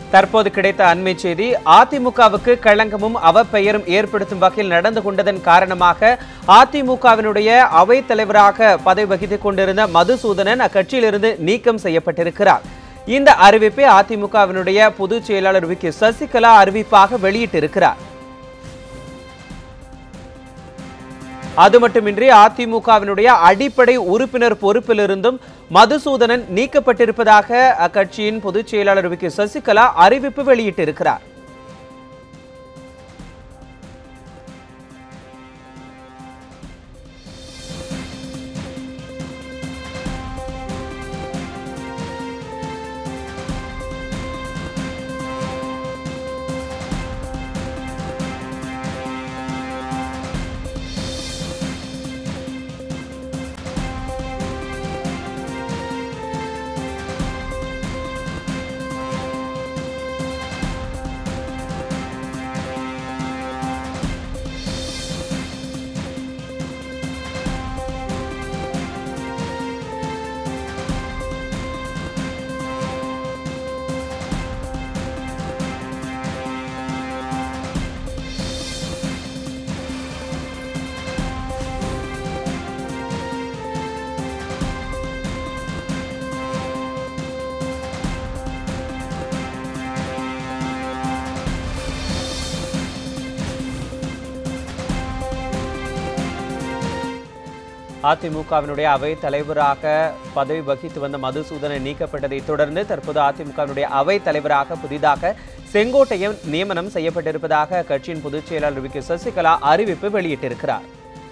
தற்போது கிடைத்த அண்மை செய்தி அதிமுகவுக்கு களங்கமும் அவப்பெயரும் ஏற்படுத்தும் வகையில் நடந்து கொண்டதன் காரணமாக அதிமுகவினுடைய அவைத் தலைவராக பதவி வகித்துக் கொண்டிருந்த மதுசூதனன் அக்கட்சியிலிருந்து நீக்கம் செய்யப்பட்டிருக்கிறார் இந்த அறிவிப்பை அதிமுகவினுடைய பொதுச் செயலாளர் வி கே சசிகலா அறிவிப்பாக வெளியிட்டிருக்கிறார் அது மட்டுமின்றி அதிமுகவினுடைய அடிப்படை உறுப்பினர் பொறுப்பிலிருந்தும் மதுசூதனன் நீக்கப்பட்டிருப்பதாக அக்கட்சியின் பொதுச் செயலாளர் வி கே சசிகலா அறிவிப்பு வெளியிட்டிருக்கிறார் அதிமுகவினுடைய அவை தலைவராக பதவி வகித்து வந்த மதுசூதனன் நீக்கப்பட்டதை தொடர்ந்து தற்போது அதிமுகவினுடைய அவை தலைவராக புதிதாக செங்கோட்டையன் நியமனம் செய்யப்பட்டிருப்பதாக அக்கட்சியின் பொதுச் செயலாளர் வி கே சசிகலா அறிவிப்பு வெளியிட்டிருக்கிறார்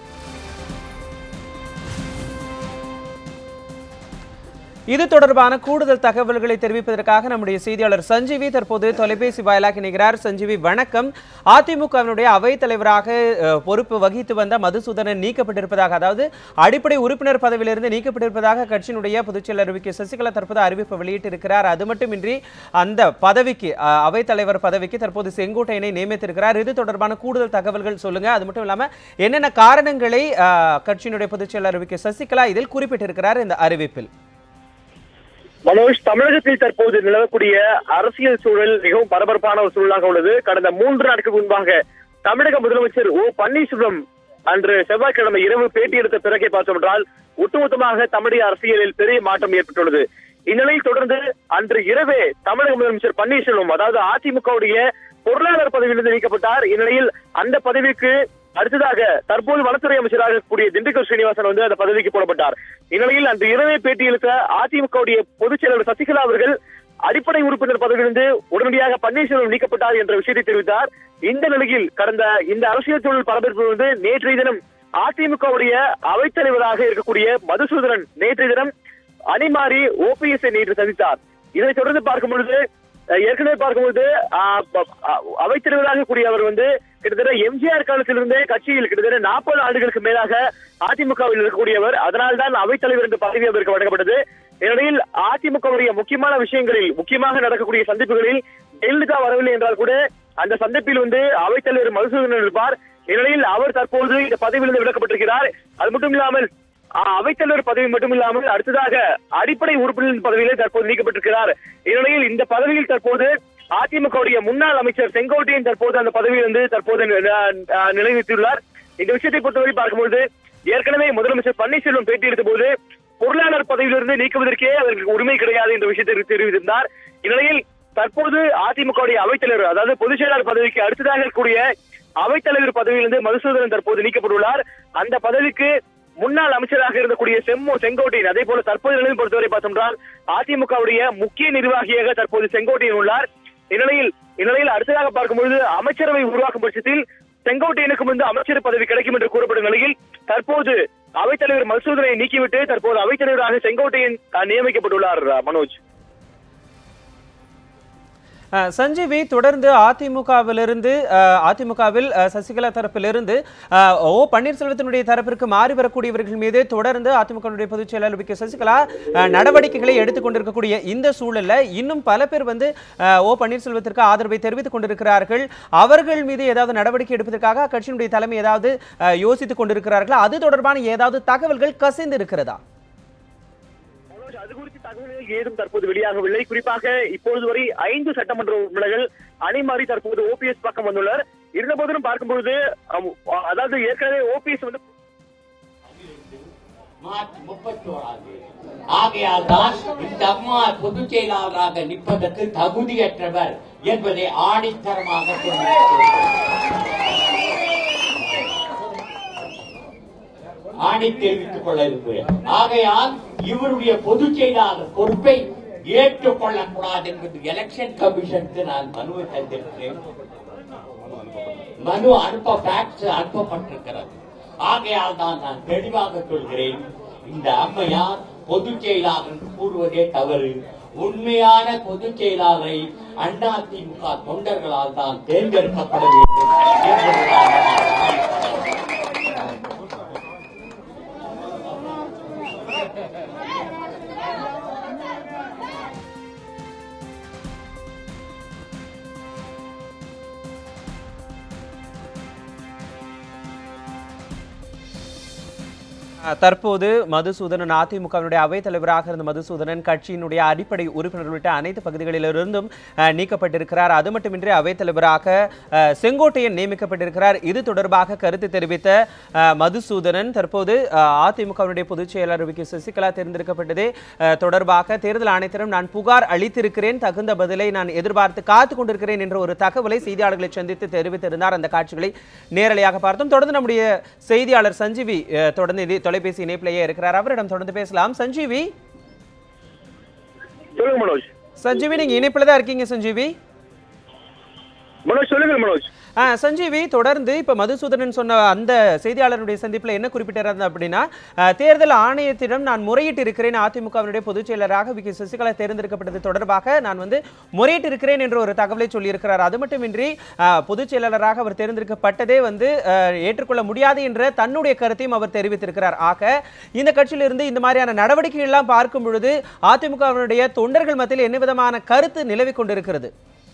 இது தொடர்பான கூடுதல் தகவல்களை தெரிவிப்பதற்காக நம்முடைய செய்தியாளர் சஞ்சீவி தற்போது தொலைபேசி வாயிலாக இணைகிறார் சஞ்சீவி வணக்கம் அதிமுகவினுடைய அவைத் தலைவராக அஹ், பொறுப்பு வகித்து வந்த மதுசூதனன் நீக்கப்பட்டிருப்பதாக அதாவது அடிப்படை உறுப்பினர் பதவியிலிருந்து நீக்கப்பட்டிருப்பதாக கட்சியினுடைய பொதுச் செயலர் வி கே சசிகலா தற்போது அறிவிப்பு வெளியிட்டிருக்கிறார் அது மட்டுமின்றி அந்த பதவிக்கு அஹ், அவைத் தலைவர் பதவிக்கு தற்போது செங்கோட்டையனை நியமித்திருக்கிறார் இது தொடர்பான கூடுதல் தகவல்கள் சொல்லுங்க அது மட்டும் இல்லாம என்னென்ன காரணங்களை அஹ், கட்சியினுடைய பொதுச் செயலர் வி கே சசிகலா இதில் குறிப்பிட்டிருக்கிறார் இந்த அறிவிப்பில் மனோஜ் தமிழகத்தில் தற்போது நிலவக்கூடிய அரசியல் சூழல் மிகவும் பரபரப்பான ஒரு சூழலாக உள்ளது கடந்த மூன்று நாட்களுக்கு முன்பாக தமிழக முதலமைச்சர் ஓ பன்னீர்செல்வம் அன்று செவ்வாய்க்கிழமை இரவு பேட்டி எடுத்த பிறகே பார்த்தோம் என்றால் ஒட்டுமொத்தமாக தமிழக அரசியலில் பெரிய மாற்றம் ஏற்பட்டுள்ளது இந்நிலையில் தொடர்ந்து அன்று இரவே தமிழக முதலமைச்சர் பன்னீர்செல்வம் அதாவது அதிமுகவுடைய பொருளாதார பதவியிலிருந்து நீக்கப்பட்டார் இந்நிலையில் அந்த பதவிக்கு அடுத்ததாக தற்போது வனத்துறை அமைச்சராக இருக்கக்கூடிய திண்டுக்கல் ஸ்ரீனிவாசன் வந்து அந்த பதவிக்கு போடப்பட்டார் இந்நிலையில் அன்று இரவே பேட்டியளித்த அதிமுகவுடைய பொதுச் செயலாளர் சசிகலா அவர்கள் அடிப்படை உறுப்பினர் பதவியிலிருந்து உடனடியாக பன்னீர்செல்வம் நீக்கப்பட்டார் என்ற விஷயத்தை தெரிவித்தார் இந்த நிலையில் கடந்த இந்த அரசியல் சூழல் பரபரப்பு வந்து நேற்றைய தினம் அதிமுகவுடைய அவைத்தலைவராக இருக்கக்கூடிய மதுசூதனன் நேற்றைய தினம் அணிமாறி ஓபிஎஸ் நேற்று சந்தித்தார் இதைத் தொடர்ந்து பார்க்கும் பொழுது அஹ், ஏற்கனவே பார்க்கும்போது ஆஹ், ப- அஹ், அவைத்தலைவராக கூடிய அவர் வந்து கிட்டத்தட்ட எம்ஜிஆர் காலத்திலிருந்தே கட்சியில் கிட்டத்தட்ட நாற்பது ஆண்டுகளுக்கு மேலாக அதிமுகவில் இருக்கக்கூடியவர் அதனால்தான் அவைத்தலைவர் என்ற பதவி அவருக்கு வழங்கப்பட்டது இந்நிலையில் அதிமுகவுடைய முக்கியமான விஷயங்களில் முக்கியமாக நடக்கக்கூடிய சந்திப்புகளில் ஜெயலலிதா வரவில்லை என்றால் கூட அந்த சந்திப்பில் வந்து அவைத்தலைவர் மதுசூதனன் இருப்பார் இந்நிலையில் அவர் தற்போது இந்த பதவியிலிருந்து விலக்கப்பட்டிருக்கிறார் அது மட்டும் இல்லாமல் ஆஹ், அவைத்தலைவர் பதவி மட்டும் இல்லாமல் அடுத்ததாக அடிப்படை உறுப்பினர் பதவியிலே தற்போது நீக்கப்பட்டிருக்கிறார் இந்நிலையில் இந்த பதவியில் தற்போது அதிமுகவுடைய முன்னாள் அமைச்சர் செங்கோட்டையன் தற்போது அந்த பதவியில் வந்து தற்போது நி- ஆஹ், நிலைநிறுத்தியுள்ளார் இந்த விஷயத்தை பொறுத்தவரை பார்க்கும்போது ஏற்கனவே முதலமைச்சர் பன்னீர்செல்வம் பேட்டி எடுத்த போது பொருளாளர் பதவியிலிருந்து நீக்குவதற்கே அவருக்கு உரிமை கிடையாது என்ற விஷயத்தை தெரிவித்திருந்தார் இந்நிலையில் தற்போது அதிமுகவுடைய அவைத்தலைவர் அதாவது பொதுச் செயலாளர் பதவிக்கு அடுத்ததாக இருக்கக்கூடிய அவைத்தலைவர் பதவியிலிருந்து மதுசூதனன் தற்போது நீக்கப்பட்டுள்ளார் அந்த பதவிக்கு முன்னாள் அமைச்சராக இருந்தக்கூடிய செம்மோ செங்கோட்டையன் அதே போல தற்போது நிலைமை பொறுத்தவரை பார்த்தோம்னால் அதிமுகவுடைய முக்கிய நிர்வாகியாக தற்போது செங்கோட்டையன் உள்ளார் இந்நிலையில் இந்நிலையில் அடுத்ததாக பார்க்கும்பொழுது அமைச்சரவை உருவாக்கும் பட்சத்தில் செங்கோட்டையனுக்கும் வந்து அமைச்சர் பதவி கிடைக்கும் என்று கூறப்படும் நிலையில் தற்போது அவைத்தலைவர் மசூதனை நீக்கிவிட்டு தற்போது அவைத்தலைவராக செங்கோட்டையன் அஹ், நியமிக்கப்பட்டுள்ளார் அஹ், மனோஜ் அஹ், சஞ்சீவி தொடர்ந்து அதிமுகவிலிருந்து அஹ், அதிமுகவில் அஹ், சசிகலா தரப்பிலிருந்து அஹ், ஓ பன்னீர்செல்வத்தினுடைய தரப்பிற்கு மாறி வரக்கூடியவர்கள் மீது தொடர்ந்து அதிமுகவினுடைய பொதுச் செயலாளர் வி கே சசிகலா அஹ், நடவடிக்கைகளை எடுத்துக் கொண்டிருக்கக்கூடிய இந்த சூழல்ல இன்னும் பல பேர் வந்து அஹ், ஓ பன்னீர்செல்வத்திற்கு ஆதரவை தெரிவித்துக் கொண்டிருக்கிறார்கள் அவர்கள் மீது ஏதாவது நடவடிக்கை எடுப்பதற்காக அக்கட்சியினுடைய தலைமை ஏதாவது அஹ், யோசித்துக் கொண்டிருக்கிறார்களா அது தொடர்பான ஏதாவது தகவல்கள் கசிந்து இருக்கிறதா மனோஜ், அது குறித்து தகவல்கள் ஏதும் தற்போது வெளியாகவில்லை குறிப்பாக இப்பொழுது வரை ஐந்து சட்டமன்ற உறுப்பினர்கள் அணிமாறி தற்போது ஓபிஎஸ் பக்கம் வந்துள்ளனர் இருந்தபோதிலும் பார்க்கும்பொழுது அம், அதாவது ஏற்கனவே ஓபிஎஸ் வந்து மார்ச் முப்பத்தோராது ஆகையால் தான் இந்த அம்மா பொதுச் செயலாளராக நிற்பதற்கு தகுதியற்றவர் என்பதை ஆணித்தரமாக சொல்லியிருக்கிறேன். ஆணை தெரிவித்துக் கொள்ள இருக்கிறேன் ஆகையால் இவருடைய பொதுச் செயலாளர் பொறுப்பை ஏற்றுக்கொள்ளக்கூடாது என்பது எலெக்ஷன் கமிஷனுக்கு நான் மனுவை தந்திருக்கிறேன் மனு அனுப்ப ஃபேக்ஸ் அனுப்பப்பட்டிருக்கிறது ஆகையால் தான் நான் தெளிவாக சொல்கிறேன் இந்த அம்மையார் பொதுச் செயலாளர் என்று கூறுவதே தவறு உண்மையான பொதுச் செயலாளரை அதிமுக தொண்டர்களால் தான் தேர்ந்தெடுக்கப்பட வேண்டும் என்பதுதான் அஹ், தற்போது மதுசூதனன் அதிமுகவினுடைய அவைத் தலைவராக இருந்த மதுசூதனன் கட்சியினுடைய அடிப்படை உறுப்பினர் உள்ளிட்ட அனைத்து பகுதிகளிலிருந்தும் அஹ், நீக்கப்பட்டிருக்கிறார் அது மட்டுமின்றி அவைத் தலைவராக அஹ், செங்கோட்டையன் நியமிக்கப்பட்டிருக்கிறார் இது தொடர்பாக கருத்து தெரிவித்த அஹ், மதுசூதனன் தற்போது அஹ், அதிமுகவினுடைய பொதுச் செயலாளர் வி கே சசிகலா தேர்ந்தெடுக்கப்பட்டதே அஹ், தொடர்பாக தேர்தல் ஆணையத்திடம் நான் புகார் அளித்திருக்கிறேன் தகுந்த பதிலை நான் எதிர்பார்த்து காத்து கொண்டிருக்கிறேன் என்ற ஒரு தகவலை செய்தியாளர்களை சந்தித்து தெரிவித்திருந்தார் அந்த காட்சிகளை நேரலையாக பார்த்தோம் தொடர்ந்து நம்முடைய செய்தியாளர் சஞ்சீவி அஹ், தொடர்ந்து இது தொலைபேசி இணைப்பிலேயே இருக்கிறார் அவரிடம் தொடர்ந்து பேசலாம் சஞ்சீவி சொல்லுங்க மனோஜ் சஞ்சீவி நீங்க இணைப்பில் தான் இருக்கீங்க சஞ்சீவி மனோஜ் சொல்லுங்க மனோஜ் ஆ, சஞ்சீவி தொடர்ந்து இப்ப மதுசூதனன் சொன்ன அந்த செய்தியாளருடைய சந்திப்புல என்ன குறிப்பிட்டிருந்தது அப்படின்னா ஆ, தேர்தல் ஆணையத்திடம் நான் முறையிட்டு இருக்கிறேன் அதிமுகவினுடைய பொதுச் செயலராக வி கே சசிகலா தேர்ந்தெடுக்கப்பட்டது தொடர்பாக நான் வந்து முறையிட்டு இருக்கிறேன் என்ற ஒரு தகவலை சொல்லியிருக்கிறார் அது மட்டுமின்றி ஆ, பொதுச் செயலாளராக அவர் தேர்ந்தெடுக்கப்பட்டதே வந்து ஆ, ஏற்றுக்கொள்ள முடியாது என்ற தன்னுடைய கருத்தையும் அவர் தெரிவித்திருக்கிறார் ஆக இந்த கட்சியிலிருந்து இந்த மாதிரியான நடவடிக்கைகள் எல்லாம் பார்க்கும் பொழுது அதிமுகவினுடைய தொண்டர்கள் மத்தியில் என்ன விதமான கருத்து நிலவிக் கொண்டிருக்கிறது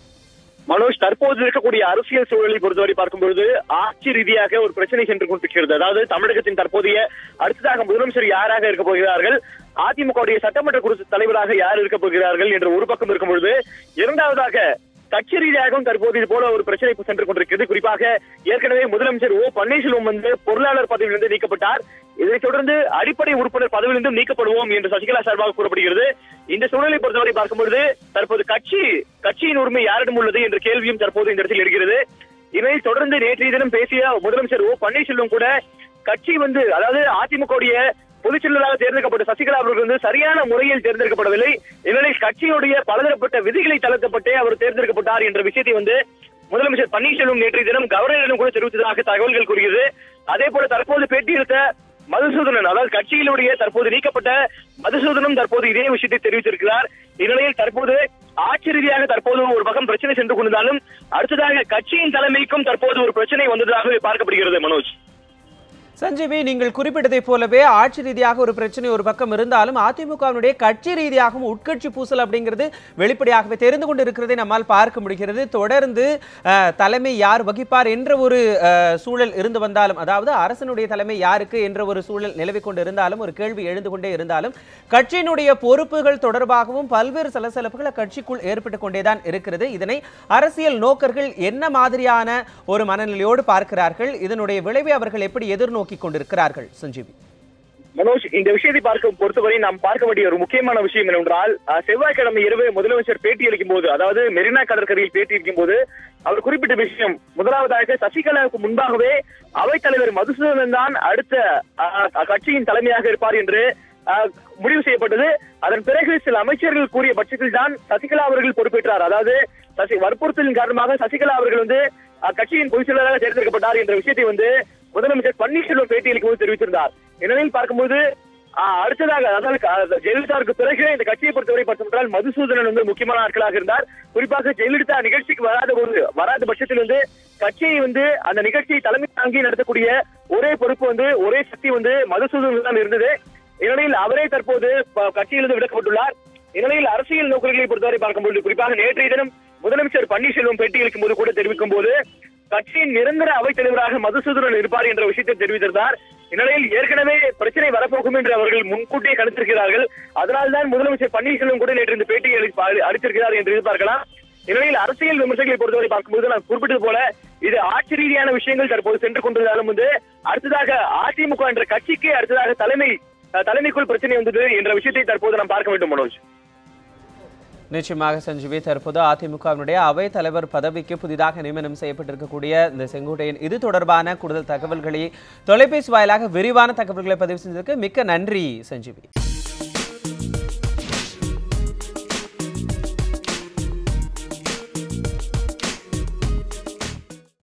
மனோஜ் தற்போது இருக்கக்கூடிய அரசியல் சூழலை பொறுத்தவரை பார்க்கும்பொழுது ஆட்சி ரீதியாக ஒரு பிரச்சனை சென்று கொண்டிருக்கிறது அதாவது தமிழகத்தின் தற்போதைய அடுத்ததாக முதலமைச்சர் யாராக இருக்க போகிறார்கள் அதிமுகவுடைய சட்டமன்ற குழு தலைவராக யார் இருக்க போகிறார்கள் என்ற ஒரு பக்கம் இருக்கும் பொழுது இரண்டாவதாக கட்சி ரீதியாகவும் தற்போது இது போல ஒரு பிரச்சனை சென்று கொண்டிருக்கிறது குறிப்பாக ஏற்கனவே முதலமைச்சர் ஓ பன்னீர்செல்வம் வந்து பொருளாளர் பதவியிலிருந்து நீக்கப்பட்டார் இதைத் தொடர்ந்து அடிப்படை உறுப்பினர் பதவியிலிருந்தும் நீக்கப்படுவோம் என்று சசிகலா சார்பாக கூறப்படுகிறது இந்த சூழலை பொறுத்தவரை பார்க்கும்பொழுது தற்போது கட்சி கட்சியின் உரிமை யாரிடம் உள்ளது என்ற கேள்வியும் தற்போது இந்த இடத்தில் இருக்கிறது இதை தொடர்ந்து நேற்றைய தினம் பேசிய முதலமைச்சர் ஓ பன்னீர்செல்வம் கூட கட்சி வந்து அதாவது அதிமுகவுடைய பொதுச் செயலராக தேர்ந்தெடுக்கப்பட்ட சசிகலா அவர்கள் வந்து சரியான முறையில் தேர்ந்தெடுக்கப்படவில்லை இந்நிலையில் கட்சியுடைய பலதரப்பட்ட விதிகளை தளர்த்தப்பட்டே அவர் தேர்ந்தெடுக்கப்பட்டார் என்ற விஷயத்தை வந்து முதலமைச்சர் பன்னீர்செல்வம் நேற்றைய தினம் கவர்னரிடம் கூட தெரிவித்ததாக தகவல்கள் கூறுகிறது அதே போல தற்போது பேட்டியெடுத்த மதுசூதனன் அதாவது கட்சியினுடைய தற்போது நீக்கப்பட்ட மதுசூதனும் தற்போது இதே விஷயத்தை தெரிவித்திருக்கிறார் இந்நிலையில் தற்போது ஆட்சி ரீதியாக தற்போது ஒரு பக்கம் பிரச்சனை சென்று கொண்டிருந்தாலும் அடுத்ததாக கட்சியின் தலைமைக்கும் தற்போது ஒரு பிரச்சனை வந்ததாக பார்க்கப்படுகிறது மனோஜ் சஞ்சீவி நீங்கள் குறிப்பிட்டதைப் போலவே ஆட்சி ரீதியாக ஒரு பிரச்சனை ஒரு பக்கம் இருந்தாலும் அதிமுகவினுடைய கட்சி ரீதியாகவும் உட்கட்சி பூசல் அப்படிங்கிறது வெளிப்படையாகவே தெரிந்து கொண்டு இருக்கிறதை நம்மால் பார்க்க முடிகிறது தொடர்ந்து அஹ், தலைமை யார் வகிப்பார் என்ற ஒரு அஹ், சூழல் இருந்து வந்தாலும் அதாவது அரசனுடைய தலைமை யாருக்கு என்ற ஒரு சூழல் நிலவிக் கொண்டு இருந்தாலும் ஒரு கேள்வி எழுந்து கொண்டே இருந்தாலும் கட்சியினுடைய பொறுப்புகள் தொடர்பாகவும் பல்வேறு சலசலப்புகள் அக்கட்சிக்குள் ஏற்பட்டு கொண்டேதான் இருக்கிறது இதனை அரசியல் நோக்கர்கள் என்ன மாதிரியான ஒரு மனநிலையோடு பார்க்கிறார்கள் இதனுடைய விளைவை அவர்கள் எப்படி எதிர்நோக்கி கொண்டிருக்கிறார்கள் சஞ்சீவி மனோஜ் இந்த விஷயத்தை பார்க்க பொறுத்தவரை நாம் பார்க்க வேண்டிய ஒரு முக்கியமான விஷயம் என்னவென்றால் அஹ், செவ்வாய்க்கிழமை இரவு முதலமைச்சர் பேட்டி அளிக்கும் போது அதாவது மெரினா கடற்கரையில் பேட்டி அளிக்கும் போது அவர் குறிப்பிட்ட விஷயம் முதலாவதாக சசிகலாவுக்கு முன்பாகவே அவைத்தலைவர் மதுசூதனன் தான் அடுத்த அஹ், கட்சியின் தலைமையாக இருப்பார் என்று அஹ், முடிவு செய்யப்பட்டது அதன் பிறகு சில அமைச்சர்கள் கூறிய பட்சத்தில் தான் சசிகலா அவர்கள் பொறுப்பேற்றார் அதாவது சசி வற்புறுத்தலின் காரணமாக சசிகலா அவர்கள் வந்து அஹ், கட்சியின் பொதுச் செயலாளராக தேர்ந்தெடுக்கப்பட்டார் என்ற விஷயத்தை வந்து முதலமைச்சர் பன்னீர்செல்வம் பேட்டி அளிக்கும் போது தெரிவித்திருந்தார் இந்நிலையில் பார்க்கும்போது ஆஹ், அடுத்ததாக அதாவது க- ஜெயலலிதாவுக்கு பிறகு இந்த கட்சியை பொறுத்தவரை பார்த்தோம்னால் மதுசூதனன் வந்து முக்கியமான ஆட்களாக இருந்தார் குறிப்பாக ஜெயலலிதா நிகழ்ச்சிக்கு வராத போது வராத பட்சத்தில் வந்து கட்சியை வந்து அந்த நிகழ்ச்சியை தலைமை தாங்கி நடத்தக்கூடிய ஒரே பொறுப்பு வந்து ஒரே சக்தி வந்து மதுசூதனன் தான் இருந்தது இந்நிலையில் அவரே தற்போது ப- கட்சியிலிருந்து விலக்கப்பட்டுள்ளார் இந்நிலையில் அரசியல் நோக்கர்களை பொறுத்தவரை பார்க்கும்போது குறிப்பாக நேற்றைய தினம் முதலமைச்சர் பன்னீர்செல்வம் பேட்டி அளிக்கும் போது கூட தெரிவிக்கும் போது கட்சியின் நிரந்தர அவைத் தலைவராக மதுசூதனன் இருப்பார் என்ற விஷயத்தை தெரிவித்திருந்தார் இந்நிலையில் ஏற்கனவே பிரச்சனை வரப்போகும் என்று அவர்கள் முன்கூட்டியே கணித்திருக்கிறார்கள் அதனால்தான் முதலமைச்சர் பன்னீர்செல்வம் கூட நேற்று இந்த பேட்டியை அளி- அளித்திருக்கிறார் என்று எதிர்பார்க்கலாம் இந்நிலையில் அரசியல் விமர்சகர்களை பொறுத்தவரை பார்க்கும்போது நான் குறிப்பிட்டது போல இது ஆட்சி ரீதியான விஷயங்கள் தற்போது சென்று கொண்டிருந்தாலும் வந்து அடுத்ததாக அதிமுக என்ற கட்சிக்கு அடுத்ததாக தலைமை அஹ், தலைமைக்குள் பிரச்சனை வந்தது என்ற விஷயத்தை தற்போது நாம் பார்க்க வேண்டும் மனோஜ் நிச்சயமாக சஞ்சீவி தற்போது அதிமுகவினுடைய அவை தலைவர் பதவிக்கு புதிதாக நியமனம் செய்யப்பட்டிருக்கக்கூடிய இந்த செங்கோட்டையன் இது தொடர்பான கூடுதல் தகவல்களை தொலைபேசி வாயிலாக விரிவான தகவல்களை பதிவு செஞ்சதுக்கு மிக்க நன்றி சஞ்சீவி